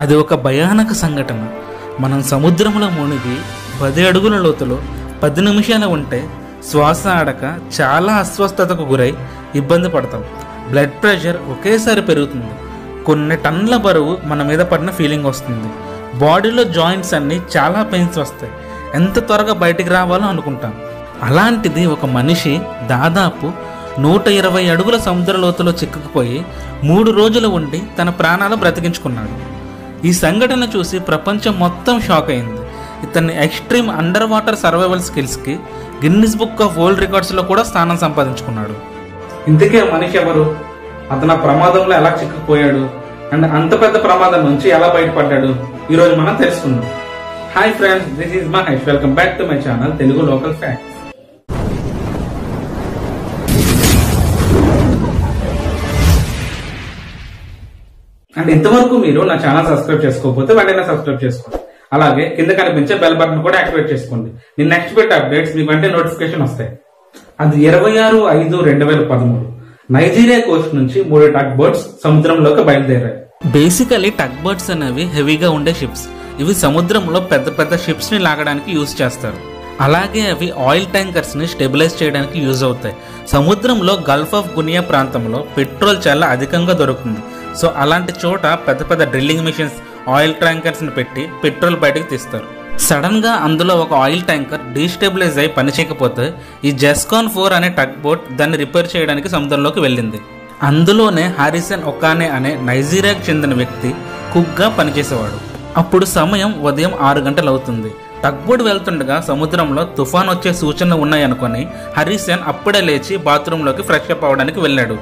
అది ఒక భయానక సంఘటన మనం సముద్రంలో మునిగి పది అడుగుల లోతులో పది నిమిషాలు ఉంటే శ్వాస ఆడక చాలా అస్వస్థతకు గురై ఇబ్బంది పడతాం బ్లడ్ ప్రెషర్ ఒకేసారి పెరుగుతుంది కొన్ని టన్నుల బరువు మన మీద పడిన ఫీలింగ్ వస్తుంది బాడీలో జాయింట్స్ అన్నీ చాలా పెయిన్స్ వస్తాయి ఎంత త్వరగా బయటికి రావాలో అనుకుంటాం అలాంటిది ఒక మనిషి దాదాపు నూట ఇరవై అడుగుల సముద్ర లోతులో చిక్కుకుపోయి మూడు రోజులు ఉండి తన ప్రాణాలు బ్రతికించుకున్నాడు ఈ సంఘటన చూసి ప్రపంచం మొత్తం షాక్ అయింది ఇతన్ని ఎక్స్ట్రీమ్ అండర్ వాటర్ సర్వైవల్ స్కిల్స్కి గిన్నిస్ బుక్ ఆఫ్ వరల్డ్ రికార్డ్స్లో కూడా స్థానం సంపాదించుకున్నాడు ఇంతకే మనిషి ఎవరు అతను ఆ ప్రమాదంలో ఎలా చిక్కుకుపోయాడు అండ్ అంత పెద్ద ప్రమాదం నుంచి ఎలా బయటపడ్డాడు ఈ రోజు మనం తెలుసుకుందాం hi friends this is Mahesh welcome back to my channel Telugu local facts and ఇంతవరకు మీరు నా ఛానల్ సబ్స్క్రైబ్ చేసుకోకపోతే వెంటనే సబ్స్క్రైబ్ చేసుకోండి అలాగే కింద కనిపించే బెల్ బటన్ కూడా యాక్టివేట్ చేసుకోండి నేను నెక్స్ట్ పెట్టే అప్డేట్స్ మీకు వెంటనే నోటిఫికేషన్ వస్తాయి అది ఇరవై ఆరు ఐదు రెండు వేల పదమూడు నైజీరియా కోస్ట్ నుంచి మూడు టగ్ బోట్స్ సముద్రంలోకి బయలుదేరాయి బేసికలీ టగ్ బోట్స్ అనేవి హెవీగా ఉండే షిప్స్ ఇవి సముద్రంలో పెద్ద పెద్ద షిప్స్ ని లాగడానికి యూజ్ చేస్తారు అలాగే అవి ఆయిల్ ట్యాంకర్స్ ని స్టెబిలైజ్ చేయడానికి యూజ్ అవుతాయి సముద్రంలో గల్ఫ్ ఆఫ్ గునియా ప్రాంతంలో పెట్రోల్ చాలా అధికంగా దొరుకుతుంది సో అలాంటి చోట పెద్ద పెద్ద డ్రిల్లింగ్ మిషన్స్ ఆయిల్ ట్యాంకర్స్ ని పెట్టి పెట్రోల్ బయటకు తీస్తారు సడన్ గా అందులో ఒక ఆయిల్ ట్యాంకర్ డీస్టెబిలైజ్ అయి పనిచేయకపోతే ఈ జెస్కాన్ ఫోర్ అనే టగ్ బోట్ దాన్ని రిపేర్ చేయడానికి సముద్రంలోకి వెళ్ళింది అందులోనే హారిసన్ ఒకానే అనే నైజీరియాకు చెందిన వ్యక్తి కుక్గా పనిచేసేవాడు అప్పుడు సమయం ఉదయం ఆరు గంటలు అవుతుంది టగ్బోట్ వెళ్తుండగా సముద్రంలో తుఫాన్ వచ్చే సూచనలు ఉన్నాయనుకొని హరిసన్ అప్పుడే లేచి బాత్రూంలోకి ఫ్రెష్ అప్ అవడానికి వెళ్ళాడు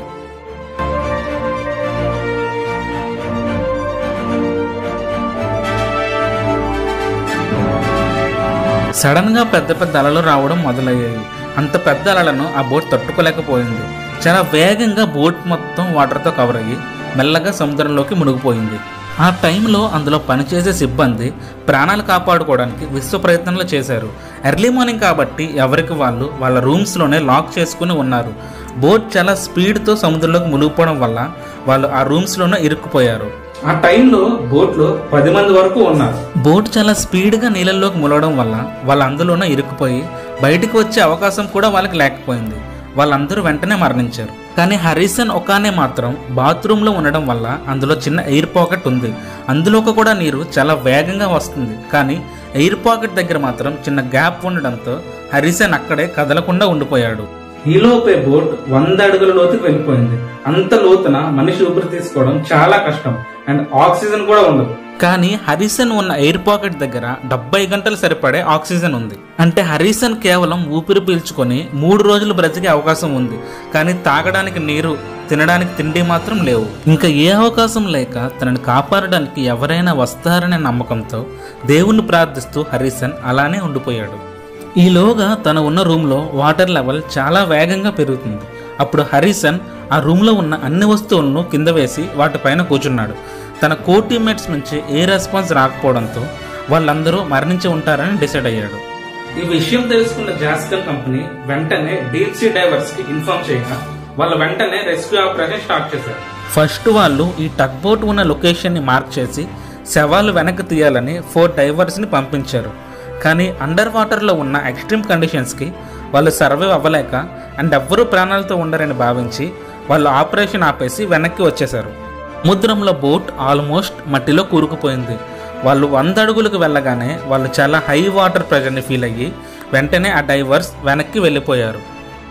సడన్ గా పెద్ద పెద్ద అలలు రావడం మొదలయ్యాయి అంత పెద్ద అలలను ఆ బోట్ తట్టుకోలేకపోయింది చాలా వేగంగా బోట్ మొత్తం వాటర్తో కవర్ అయ్యి మెల్లగా సముద్రంలోకి మునిగిపోయింది ఆ టైంలో అందులో పనిచేసే సిబ్బంది ప్రాణాలు కాపాడుకోవడానికి విశ్వ ప్రయత్నాలు చేశారు ఎర్లీ మార్నింగ్ కాబట్టి ఎవరికి వాళ్ళు వాళ్ళ రూమ్స్లోనే లాక్ చేసుకుని ఉన్నారు బోట్ చాలా స్పీడ్తో సముద్రంలోకి మునిగిపోవడం వల్ల వాళ్ళు ఆ రూమ్స్లోనే ఇరుక్కుపోయారు ఆ టైంలో బోట్లో పది మంది వరకు ఉన్నారు బోట్ చాలా స్పీడ్గా నీళ్ళల్లోకి ములగడం వల్ల వాళ్ళు అందులోనే ఇరుక్కుపోయి బయటికి వచ్చే అవకాశం కూడా వాళ్ళకి లేకపోయింది వాళ్ళందరూ వెంటనే మరణించారు కానీ హరిసన్ ఒకానే మాత్రం బాత్రూంలో ఉండడం వల్ల అందులో చిన్న ఎయిర్ పాకెట్ ఉంది అందులోకి కూడా నీరు చాలా వేగంగా వస్తుంది కానీ ఎయిర్ పాకెట్ దగ్గర మాత్రం చిన్న గ్యాప్ ఉండడంతో హరిసన్ అక్కడే కదలకుండా ఉండిపోయాడు ఈలోపే బోట్ వంద అడుగుల లోతుకు వెళ్ళిపోయింది అంత లోతున మనిషి ఊపిరి తీసుకోవడం చాలా కష్టం అండ్ ఆక్సిజన్ కూడా ఉండదు కానీ హరిసన్ ఉన్న ఎయిర్ పాకెట్ దగ్గర డెబ్బై గంటలు సరిపడే ఆక్సిజన్ ఉంది అంటే హరిసన్ కేవలం ఊపిరి పీల్చుకొని మూడు రోజులు బ్రతికే అవకాశం ఉంది కానీ తాగడానికి నీరు తినడానికి తిండి మాత్రం లేవు ఇంకా ఏ అవకాశం లేక తనని కాపాడడానికి ఎవరైనా వస్తారనే నమ్మకంతో దేవుణ్ణి ప్రార్థిస్తూ హరిసన్ అలానే ఉండిపోయాడు ఈలోగా తన ఉన్న రూమ్లో వాటర్ లెవెల్ చాలా వేగంగా పెరుగుతుంది అప్పుడు హరిసన్ ఆ రూమ్లో ఉన్న అన్ని వస్తువులను కింద వేసి వాటిపైన కూర్చున్నాడు తన కో టీమ్మేట్స్ నుంచి ఏ రెస్పాన్స్ రాకపోవడంతో వాళ్ళందరూ మరణించి ఉంటారని డిసైడ్ అయ్యాడు ఈ విషయం తెలుసుకున్న జాస్కల్ కంపెనీ వెంటనే డీప్ సీ డైవర్స్ కి ఇన్ఫార్మ్ చేయగా వాళ్ళు వెంటనే రెస్క్యూ ఆపరేషన్ స్టార్ట్ చేశారు ఫస్ట్ వాళ్ళు ఈ టగ్ బోట్ ఉన్న లొకేషన్ ని మార్క్ చేసి శవాలు వెనక్కి తీయాలని ఫోర్ డైవర్స్ ని పంపించారు కానీ అండర్ వాటర్లో ఉన్న ఎక్స్ట్రీమ్ కండిషన్స్కి వాళ్ళు సర్వైవ్ అవ్వలేక అండ్ ఎవ్వరూ ప్రాణాలతో ఉండరని భావించి వాళ్ళు ఆపరేషన్ ఆపేసి వెనక్కి వచ్చేశారు సముద్రంలో బోట్ ఆల్మోస్ట్ మట్టిలో కూరుకుపోయింది వాళ్ళు వంద అడుగులకు వెళ్ళగానే వాళ్ళు చాలా హై వాటర్ ప్రెషర్ని ఫీల్ అయ్యి వెంటనే ఆ డైవర్స్ వెనక్కి వెళ్ళిపోయారు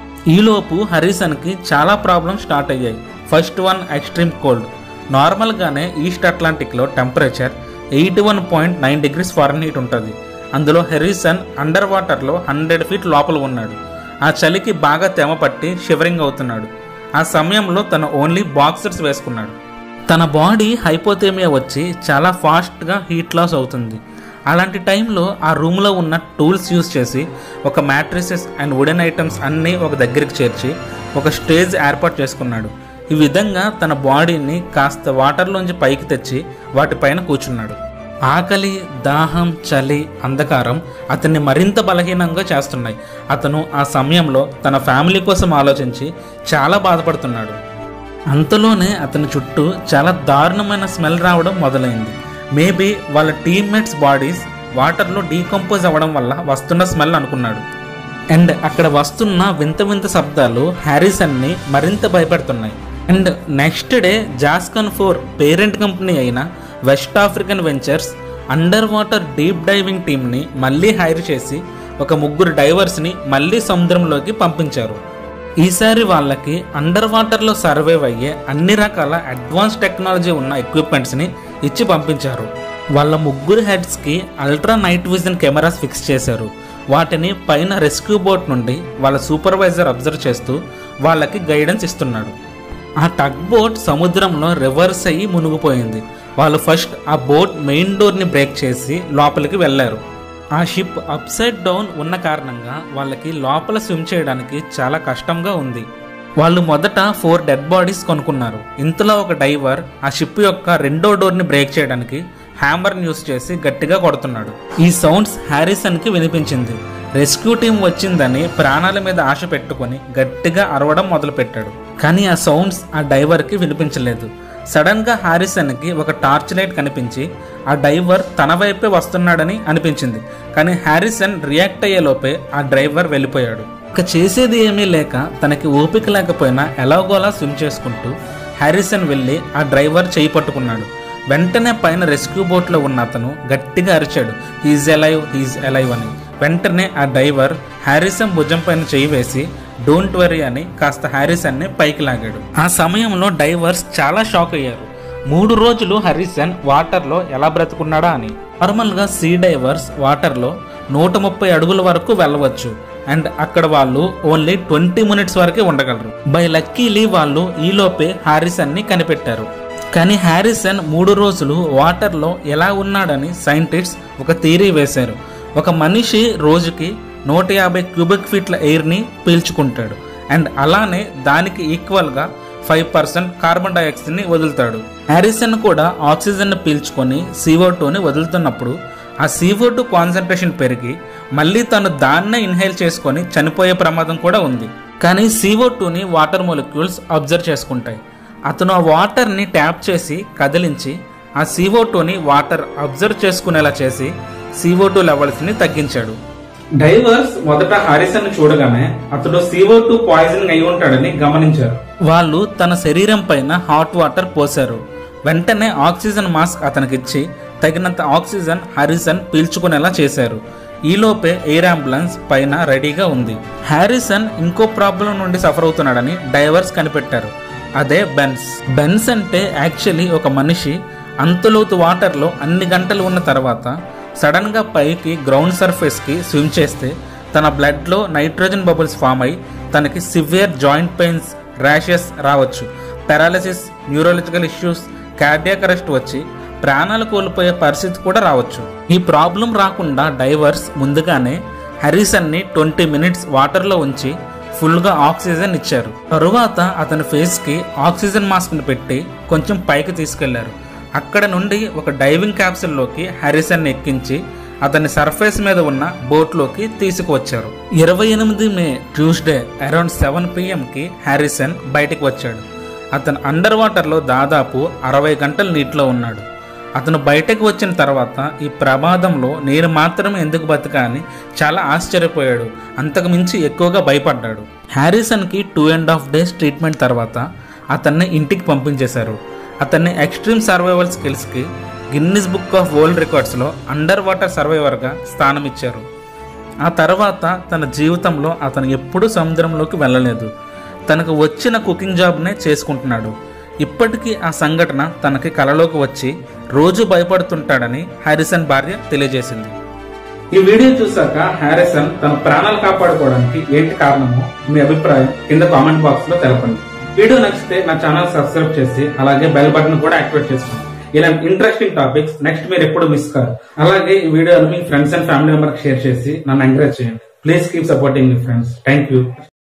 ఈలోపు హరిసన్కి చాలా ప్రాబ్లమ్స్ స్టార్ట్ అయ్యాయి ఫస్ట్ వన్ ఎక్స్ట్రీమ్ కోల్డ్ నార్మల్గానే ఈస్ట్ అట్లాంటిక్లో temperature eighty one point nine degrees Fahrenheit ఉంటుంది అందులో హెరిసన్ అండర్ వాటర్లో హండ్రెడ్ ఫీట్ లోపల ఉన్నాడు ఆ చలికి బాగా తెమ పట్టి షివరింగ్ అవుతున్నాడు ఆ సమయంలో తను ఓన్లీ బాక్సర్స్ వేసుకున్నాడు తన బాడీ హైపోతేమియా వచ్చి చాలా ఫాస్ట్గా హీట్ లాస్ అవుతుంది అలాంటి టైంలో ఆ రూమ్లో ఉన్న టూల్స్ యూస్ చేసి ఒక మ్యాట్రిసెస్ అండ్ వుడెన్ ఐటమ్స్ అన్నీ ఒక దగ్గరికి చేర్చి ఒక స్టేజ్ ఏర్పాటు చేసుకున్నాడు ఈ విధంగా తన బాడీని కాస్త వాటర్లోంచి పైకి తెచ్చి వాటిపైన కూర్చున్నాడు ఆకలి దాహం చలి అంధకారం అతన్ని మరింత బలహీనంగా చేస్తున్నాయి అతను ఆ సమయంలో తన ఫ్యామిలీ కోసం ఆలోచించి చాలా బాధపడుతున్నాడు అంతలోనే అతని చుట్టూ చాలా దారుణమైన స్మెల్ రావడం మొదలైంది మేబీ వాళ్ళ టీమ్మేట్స్ బాడీస్ వాటర్లో డీకంపోజ్ అవ్వడం వల్ల వస్తున్న స్మెల్ అనుకున్నాడు అండ్ అక్కడ వస్తున్న వింత వింత శబ్దాలు హ్యారిసన్ని మరింత భయపెడుతున్నాయి and next day Jascon four parent company అయిన West African Ventures under water deep diving టీమ్ని మళ్ళీ హైర్ చేసి ఒక ముగ్గురు డైవర్స్ని మళ్ళీ సముద్రంలోకి పంపించారు ఈసారి వాళ్ళకి అండర్ వాటర్లో సర్వైవ్ అయ్యే అన్ని రకాల అడ్వాన్స్ టెక్నాలజీ ఉన్న ఎక్విప్మెంట్స్ని ఇచ్చి పంపించారు వాళ్ళ ముగ్గురు హెడ్స్కి ultra night vision cameras fix చేశారు వాటిని పైన రెస్క్యూ బోట్ నుండి వాళ్ళ సూపర్వైజర్ అబ్జర్వ్ చేస్తూ వాళ్ళకి గైడెన్స్ ఇస్తున్నాడు ఆ టగ్ బోట్ సముద్రంలో రివర్స్ అయ్యి మునిగిపోయింది వాళ్ళు ఫస్ట్ ఆ బోట్ మెయిన్ డోర్ని బ్రేక్ చేసి లోపలికి వెళ్ళారు ఆ షిప్ అప్ సైడ్ డౌన్ ఉన్న కారణంగా వాళ్ళకి లోపల స్విమ్ చేయడానికి చాలా కష్టంగా ఉంది వాళ్ళు మొదట ఫోర్ డెడ్ బాడీస్ కొనుక్కున్నారు ఇంతలో ఒక డైవర్ ఆ షిప్ యొక్క రెండో డోర్ని బ్రేక్ చేయడానికి హ్యామర్ని యూస్ చేసి గట్టిగా కొడుతున్నాడు ఈ సౌండ్స్ హ్యారిసన్కి వినిపించింది రెస్క్యూ టీం వచ్చిందని ప్రాణాల మీద ఆశ పెట్టుకొని గట్టిగా అరవడం మొదలుపెట్టాడు కానీ ఆ సౌండ్స్ ఆ డైవర్కి వినిపించలేదు సడన్గా హారిసన్కి ఒక టార్చ్ లైట్ కనిపించి ఆ డైవర్ తన వైపే వస్తున్నాడని అనిపించింది కానీ హారిసన్ రియాక్ట్ అయ్యేలోపే ఆ డ్రైవర్ వెళ్ళిపోయాడు ఇక చేసేది ఏమీ లేక తనకి ఓపిక లేకపోయినా ఎలాగోలా స్విమ్ చేసుకుంటూ హారిసన్ వెళ్ళి ఆ డ్రైవర్ చేయి పట్టుకున్నాడు వెంటనే పైన రెస్క్యూ బోట్లో ఉన్న అతను గట్టిగా అరిచాడు హీజ్ ఎలైవ్ హీజ్ ఎలైవ్ అని వెంటనే ఆ డ్రైవర్ హ్యారిసన్ భుజం పైన చేయి వేసి డోంట్ వరీ అని కాస్త హ్యారిసన్ని పైకి లాగాడు ఆ సమయంలో డైవర్స్ చాలా షాక్ అయ్యారు మూడు రోజులు హరిసన్ వాటర్లో ఎలా బ్రతుకున్నాడా అని నార్మల్గా సీ డైవర్స్ వాటర్లో నూట ముప్పై అడుగుల వరకు వెళ్ళవచ్చు అండ్ అక్కడ వాళ్ళు ఓన్లీ ట్వంటీ మినిట్స్ వరకే ఉండగలరు బై లక్కీలీ వాళ్ళు ఈలోపే హారిసన్ని కనిపెట్టారు కానీ హ్యారిసన్ మూడు రోజులు వాటర్లో ఎలా ఉన్నాడని సైంటిస్ట్ ఒక థీరీ వేశారు ఒక మనిషి రోజుకి నూట యాభై క్యూబిక్ ఫీట్ల ఎయిర్ని పీల్చుకుంటాడు అండ్ అలానే దానికి ఈక్వల్గా ఫైవ్ పర్సెంట్ కార్బన్ డైఆక్సైడ్ని వదులుతాడు హ్యారిసన్ కూడా ఆక్సిజన్ పీల్చుకొని సిఓ టూని వదులుతున్నప్పుడు ఆ సిఓ టూ కాన్సన్ట్రేషన్ పెరిగి మళ్ళీ తను దాన్నే ఇన్హేల్ చేసుకొని చనిపోయే ప్రమాదం కూడా ఉంది కానీ సిఓ టూని వాటర్ మొలిక్యూల్స్ అబ్జర్వ్ చేసుకుంటాయి అతను ఆ వాటర్ని ట్యాప్ చేసి కదిలించి ఆ సిఓ టూని వాటర్ అబ్జర్వ్ చేసుకునేలా చేసి సిఓ టూ లెవెల్స్ని తగ్గించాడు డైవర్స్ మొదట హారిసన్ చూడగానే అతడు సిఓ టూ పాయిజన్ అయి ఉంటాడని గమనించారు వాళ్ళు తన శరీరం పైన హాట్ వాటర్ పోశారు వెంటనే ఆక్సిజన్ మాస్క్ అతనికిచ్చి తగినంత ఆక్సిజన్ హారిసన్ పీల్చుకునేలా చేశారు ఈలోపే ఎయిర్ అంబులెన్స్ పైన రెడీగా ఉంది హారిసన్ ఇంకో ప్రాబ్లం నుండి సఫర్ అవుతున్నాడని డైవర్స్ కనిపెట్టారు అదే బెన్స్ బెన్స్ అంటే యాక్చువల్లీ ఒక మనిషి అంతులోతు వాటర్లో అన్ని గంటలు ఉన్న తర్వాత సడన్గా పైకి గ్రౌండ్ సర్ఫేస్కి స్విమ్ చేస్తే తన బ్లడ్లో నైట్రోజన్ బబుల్స్ ఫామ్ అయి తనకి సివియర్ జాయింట్ పెయిన్స్ ర్యాషెస్ రావచ్చు paralysis neurological issues cardiac arrest వచ్చి ప్రాణాలు కోల్పోయే పరిస్థితి కూడా రావచ్చు ఈ ప్రాబ్లం రాకుండా డైవర్స్ ముందుగానే హరిసన్ని ట్వంటీ మినిట్స్ వాటర్లో ఉంచి ఫుల్గా ఆక్సిజన్ ఇచ్చారు తరువాత అతని ఫేస్కి ఆక్సిజన్ మాస్క్ని పెట్టి కొంచెం పైకి తీసుకెళ్లారు అక్కడ నుండి ఒక డైవింగ్ క్యాప్సూల్లోకి హ్యారిసన్ ఎక్కించి అతన్ని సర్ఫేస్ మీద ఉన్న బోట్లోకి తీసుకువచ్చారు ఇరవై ఎనిమిది మే ట్యూస్డే అరౌండ్ సెవెన్ పిఎంకి హ్యారిసన్ బయటికి వచ్చాడు అతను అండర్ వాటర్లో దాదాపు అరవై గంటలు నీటిలో ఉన్నాడు అతను బయటకు వచ్చిన తర్వాత ఈ ప్రమాదంలో నేను మాత్రమే ఎందుకు బతికా అని చాలా ఆశ్చర్యపోయాడు అంతకు మించి ఎక్కువగా భయపడ్డాడు హ్యారిసన్కి two and half days treatment తర్వాత అతన్ని ఇంటికి పంపించేశారు అతన్ని ఎక్స్ట్రీమ్ సర్వైవల్ స్కిల్స్కి గిన్నిస్ బుక్ ఆఫ్ వరల్డ్ రికార్డ్స్లో అండర్ వాటర్ సర్వైవర్గా స్థానం ఇచ్చారు ఆ తర్వాత తన జీవితంలో అతను ఎప్పుడూ సముద్రంలోకి వెళ్ళలేదు తనకు వచ్చిన కుకింగ్ జాబ్నే చేసుకుంటున్నాడు ఇప్పటికీ ఆ సంఘటన తనకి కలలోకి వచ్చి రోజు భయపడుతుంటాడని హారిసన్ భార్య తెలియజేసింది ఈ వీడియో చూసాక హారిసన్ తన ప్రాణాలు కాపాడుకోవడానికి ఏంటి కారణమో మీ అభిప్రాయం కింద కామెంట్ బాక్స్ లో తెలపండి వీడియో నచ్చితే నా ఛానల్ సబ్స్క్రైబ్ చేసి అలాగే బెల్ బటన్ కూడా యాక్టివేట్ చేసుకోండి ఇలాంటి ఇంట్రెస్టింగ్ టాపిక్స్ నెక్స్ట్ మీరు ఎప్పుడు మిస్ కాదు అలాగే ఈ వీడియోని మీ ఫ్రెండ్స్ అండ్ ఫ్యామిలీ మెంబర్కి షేర్ చేసి నన్ను ఎంకరేజ్ చేయండి ప్లీజ్ కీప్ సపోర్టింగ్ మీ ఫ్రెండ్స్ థ్యాంక్ యూ